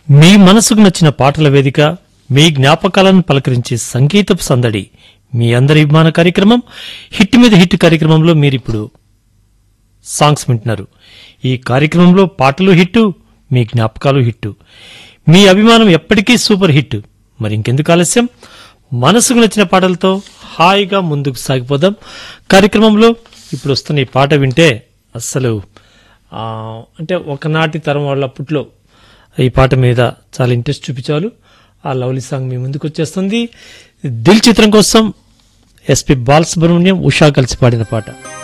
మీ మనసుకు నచ్చిన పాటల వేదిక మీ జ్ఞాపకాలను పలకరించే సంగీతపు సందడి మీ అందరి అభిమాన కార్యక్రమం హిట్ మీద హిట్ కార్యక్రమంలో మీరిప్పుడు సాంగ్స్ వింటున్నారు ఈ కార్యక్రమంలో పాటలు హిట్ మీ జ్ఞాపకాలు హిట్ మీ అభిమానం ఎప్పటికీ సూపర్ హిట్ మరి ఇంకెందుకు ఆలస్యం మనసుకు నచ్చిన పాటలతో హాయిగా ముందుకు సాగిపోదాం కార్యక్రమంలో ఇప్పుడు వస్తున్న ఈ పాట వింటే అస్సలు ఆ, అంటే ఒకనాటి తరం వాళ్ళ అప్పట్లో ఈ పాట మీద చాలా ఇంట్రెస్ట్ చూపించారు ఆ లవ్లీ సాంగ్ మీ ముందుకు వచ్చేస్తుంది దిల్ చిత్రం కోసం ఎస్పి బాలసుబ్రహ్మణ్యం ఉషా కలిసి పాడిన పాట